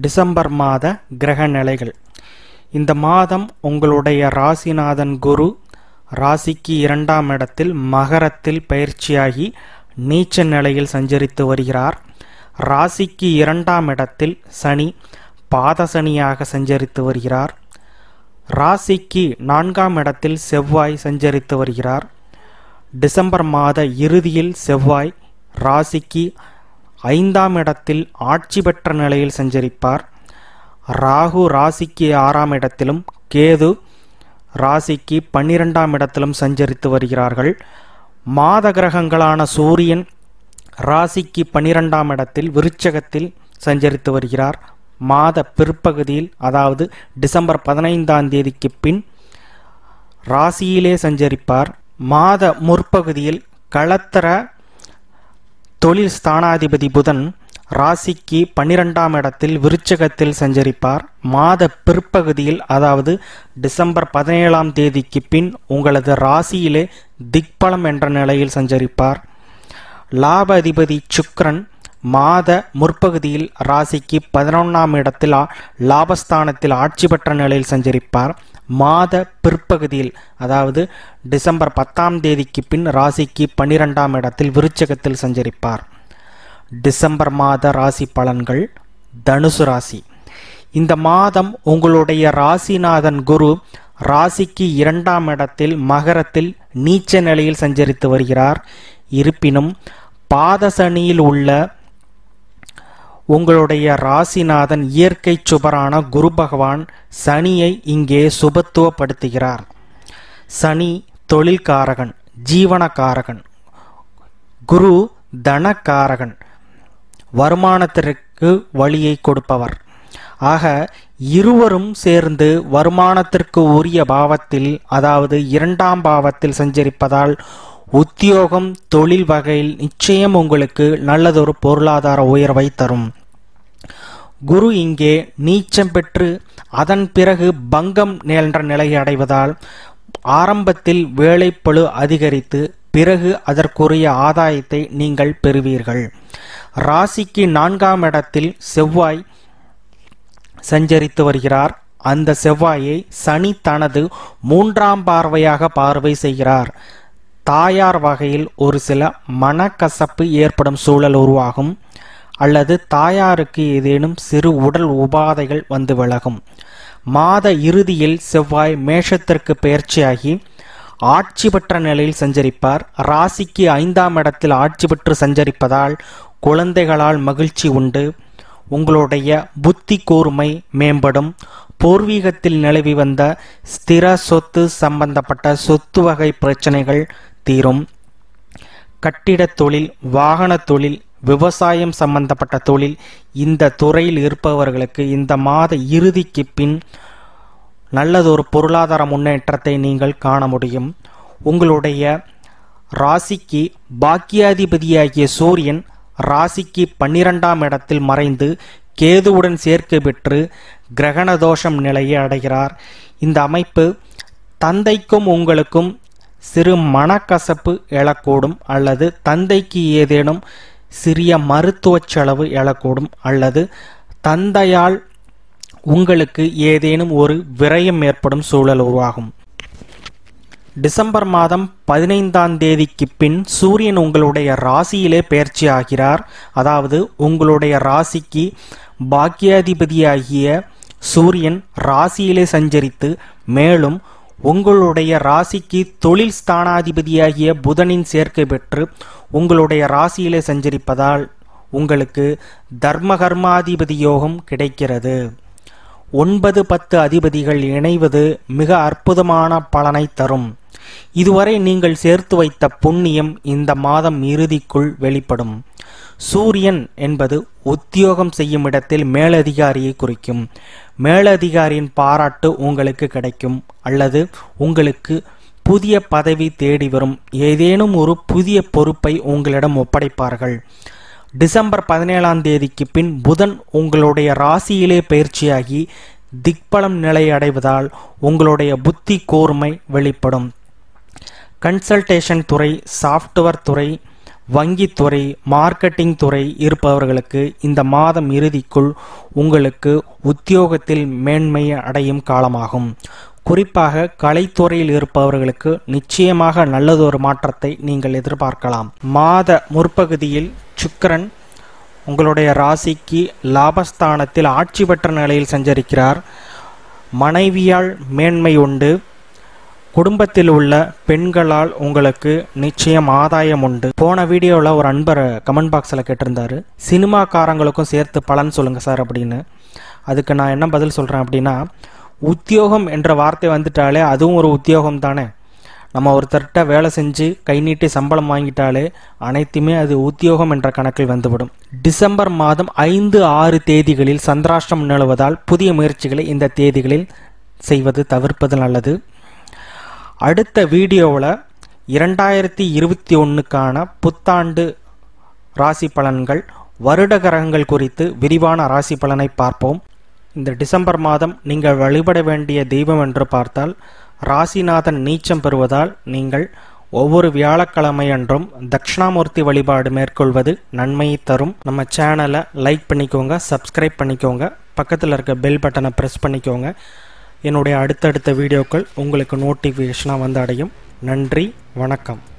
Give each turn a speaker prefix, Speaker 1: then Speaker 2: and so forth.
Speaker 1: December மாத கிரக நிலைகள் இந்த மாதம் உங்களுடைய ராசிநாதன் குரு ராசிக்கு இரண்டாம் இடத்தில் மகரத்தில் பயிற்சியாகி நீச்ச நிலையில் சஞ்சரித்து வருகிறார் ராசிக்கு இரண்டாம் இடத்தில் சனி பாதசனியாக சஞ்சரித்து வருகிறார் ராசிக்கு நான்காம் இடத்தில் செவ்வாய் சஞ்சரித்து வருகிறார் டிசம்பர் மாத இறுதியில் செவ்வாய் ராசிக்கு ஐந்தாம் இடத்தில் ஆட்சி பெற்ற நிலையில் சஞ்சரிப்பார் ராகு ராசிக்கு ஆறாம் இடத்திலும் கேது ராசிக்கு பன்னிரெண்டாம் இடத்திலும் சஞ்சரித்து வருகிறார்கள் மாத கிரகங்களான சூரியன் ராசிக்கு பன்னிரெண்டாம் இடத்தில் விருச்சகத்தில் சஞ்சரித்து வருகிறார் மாத பிற்பகுதியில் அதாவது டிசம்பர் பதினைந்தாம் தேதிக்கு பின் ராசியிலே சஞ்சரிப்பார் மாத முற்பகுதியில் களத்திர தொழில் ஸ்தானாதிபதி புதன் ராசிக்கு பன்னிரெண்டாம் இடத்தில் விருச்சகத்தில் சஞ்சரிப்பார் மாத பிற்பகுதியில் அதாவது டிசம்பர் பதினேழாம் தேதிக்கு பின் உங்களது ராசியிலே திக்பலம் என்ற நிலையில் சஞ்சரிப்பார் லாப அதிபதி சுக்ரன் மாத முற்பகுதியில் ராசிக்கு பதினொன்றாம் இடத்தில் லாபஸ்தானத்தில் ஆட்சி பெற்ற நிலையில் சஞ்சரிப்பார் மாத பிற்பகுதியில் அதாவது டிசம்பர் பத்தாம் தேதிக்கு பின் ராசிக்கு பன்னிரெண்டாம் இடத்தில் விருச்சகத்தில் சஞ்சரிப்பார் டிசம்பர் மாத ராசி பலன்கள் தனுசு ராசி இந்த மாதம் உங்களுடைய ராசிநாதன் குரு ராசிக்கு இரண்டாம் இடத்தில் மகரத்தில் நீச்ச நிலையில் சஞ்சரித்து வருகிறார் இருப்பினும் பாதசனியில் உள்ள உங்களுடைய ராசிநாதன் இயற்கை சுபரான குரு பகவான் சனியை இங்கே சுபத்துவப்படுத்துகிறார் சனி தொழில்காரகன் ஜீவனக்காரகன் குரு தனக்காரகன் வருமானத்திற்கு வழியை கொடுப்பவர் ஆக இருவரும் சேர்ந்து வருமானத்திற்கு உரிய பாவத்தில் அதாவது இரண்டாம் பாவத்தில் சஞ்சரிப்பதால் உத்தியோகம் தொழில் வகையில் நிச்சயம் உங்களுக்கு நல்லதொரு பொருளாதார உயர்வை தரும் குரு இங்கே நீச்சம் பெற்று அதன் பிறகு பங்கம் என்ற நிலையை அடைவதால் ஆரம்பத்தில் வேலைப்பழு அதிகரித்து பிறகு அதற்குரிய ஆதாயத்தை நீங்கள் பெறுவீர்கள் ராசிக்கு நான்காம் இடத்தில் செவ்வாய் சஞ்சரித்து வருகிறார் அந்த செவ்வாயை சனி தனது மூன்றாம் பார்வையாக பார்வை செய்கிறார் தாயார் வகையில் ஒரு சில மனக்கசப்பு ஏற்படும் சூழல் உருவாகும் அல்லது தாயாருக்கு ஏதேனும் சிறு உடல் உபாதைகள் வந்து விலகும் மாத இறுதியில் செவ்வாய் மேஷத்திற்கு பயிற்சியாகி ஆட்சி பெற்ற நிலையில் சஞ்சரிப்பார் ராசிக்கு ஐந்தாம் இடத்தில் ஆட்சி பெற்று சஞ்சரிப்பதால் குழந்தைகளால் மகிழ்ச்சி உண்டு உங்களுடைய புத்தி கூர்மை மேம்படும் பூர்வீகத்தில் நிலவி வந்த ஸ்திர சொத்து சம்பந்தப்பட்ட சொத்து வகை பிரச்சனைகள் தீரும் கட்டிடத் தொழில் வாகன தொழில் விவசாயம் சம்பந்தப்பட்ட தொழில் இந்த துறையில் இருப்பவர்களுக்கு இந்த மாத இறுதிக்கு பின் நல்லதொரு பொருளாதார முன்னேற்றத்தை நீங்கள் காண முடியும் உங்களுடைய ராசிக்கு பாக்கியாதிபதியாகிய சூரியன் ராசிக்கு பன்னிரெண்டாம் இடத்தில் மறைந்து கேதுவுடன் சேர்க்கை பெற்று கிரகண தோஷம் நிலையை அடைகிறார் இந்த அமைப்பு தந்தைக்கும் உங்களுக்கும் சிறு மனக்கசப்பு எழக்கூடும் அல்லது தந்தைக்கு ஏதேனும் சிறிய மருத்துவ செலவு எழக்கூடும் அல்லது தந்தையால் உங்களுக்கு ஏதேனும் ஒரு விரயம் ஏற்படும் சூழல் உருவாகும் டிசம்பர் மாதம் பதினைந்தாம் தேதிக்கு பின் சூரியன் உங்களுடைய ராசியிலே பயிற்சி ஆகிறார் அதாவது உங்களுடைய ராசிக்கு பாக்கியாதிபதியாகிய சூரியன் ராசியிலே சஞ்சரித்து மேலும் உங்களுடைய ராசிக்கு தொழில் ஸ்தானாதிபதியாகிய புதனின் சேர்க்கை பெற்று உங்களுடைய ராசியிலே சஞ்சரிப்பதால் உங்களுக்கு தர்ம கர்மாதிபதி யோகம் கிடைக்கிறது ஒன்பது பத்து அதிபதிகள் இணைவது மிக அற்புதமான பலனை தரும் இதுவரை நீங்கள் சேர்த்து வைத்த புண்ணியம் இந்த மாதம் இறுதிக்குள் வெளிப்படும் சூரியன் என்பது உத்தியோகம் செய்யும் இடத்தில் மேலதிகாரியை குறிக்கும் மேலதிகாரியின் பாராட்டு உங்களுக்கு கிடைக்கும் அல்லது உங்களுக்கு புதிய பதவி தேடி வரும் ஏதேனும் ஒரு புதிய பொறுப்பை உங்களிடம் ஒப்படைப்பார்கள் டிசம்பர் பதினேழாம் தேதிக்கு பின் புதன் உங்களுடைய ராசியிலே பயிற்சியாகி திக்பலம் நிலை அடைவதால் உங்களுடைய புத்தி கூர்மை வெளிப்படும் கன்சல்டேஷன் துறை சாஃப்ட்வேர் துறை வங்கித்துறை மார்க்கெட்டிங் துறை இருப்பவர்களுக்கு இந்த மாதம் இறுதிக்குள் உங்களுக்கு உத்தியோகத்தில் மேன்மை அடையும் காலமாகும் குறிப்பாக கலைத்துறையில் இருப்பவர்களுக்கு நிச்சயமாக நல்லதொரு மாற்றத்தை நீங்கள் எதிர்பார்க்கலாம் மாத முற்பகுதியில் சுக்கிரன் உங்களுடைய ராசிக்கு லாபஸ்தானத்தில் ஆட்சி பெற்ற நிலையில் சஞ்சரிக்கிறார் மனைவியால் மேன்மை உண்டு குடும்பத்தில் உள்ள பெண்களால் உங்களுக்கு நிச்சயம் ஆதாயம் உண்டு போன வீடியோவில் ஒரு அன்பர் கமெண்ட் பாக்ஸில் கேட்டிருந்தாரு சினிமாக்காரங்களுக்கும் சேர்த்து பலன் சொல்லுங்க சார் அப்படின்னு அதுக்கு நான் என்ன பதில் சொல்கிறேன் அப்படின்னா உத்தியோகம் என்ற வார்த்தை வந்துட்டாலே அதுவும் ஒரு உத்தியோகம் தானே நம்ம ஒருத்தர்கிட்ட வேலை செஞ்சு கை நீட்டி சம்பளம் வாங்கிட்டாலே அனைத்துமே அது உத்தியோகம் என்ற கணக்கில் வந்துவிடும் டிசம்பர் மாதம் ஐந்து ஆறு தேதிகளில் சந்திராஷ்டிரம் நிலவுவதால் புதிய முயற்சிகளை இந்த தேதிகளில் செய்வது தவிர்ப்பது நல்லது அடுத்த வீடியோவில் இரண்டாயிரத்தி இருபத்தி ஒன்றுக்கான புத்தாண்டு ராசி பலன்கள் வருட கிரகங்கள் குறித்து விரிவான ராசி பலனை பார்ப்போம் இந்த டிசம்பர் மாதம் நீங்கள் வழிபட வேண்டிய தெய்வம் என்று பார்த்தால் ராசிநாதன் நீச்சம் பெறுவதால் நீங்கள் ஒவ்வொரு வியாழக்கிழமை அன்றும் தட்சிணாமூர்த்தி வழிபாடு மேற்கொள்வது நன்மையை தரும் நம்ம சேனலை லைக் பண்ணிக்கோங்க சப்ஸ்கிரைப் பண்ணிக்கோங்க பக்கத்தில் இருக்க பெல் பட்டனை ப்ரெஸ் பண்ணிக்கோங்க என்னுடைய அடுத்தடுத்த வீடியோக்கள் உங்களுக்கு நோட்டிஃபிகேஷனாக வந்து அடையும் நன்றி வணக்கம்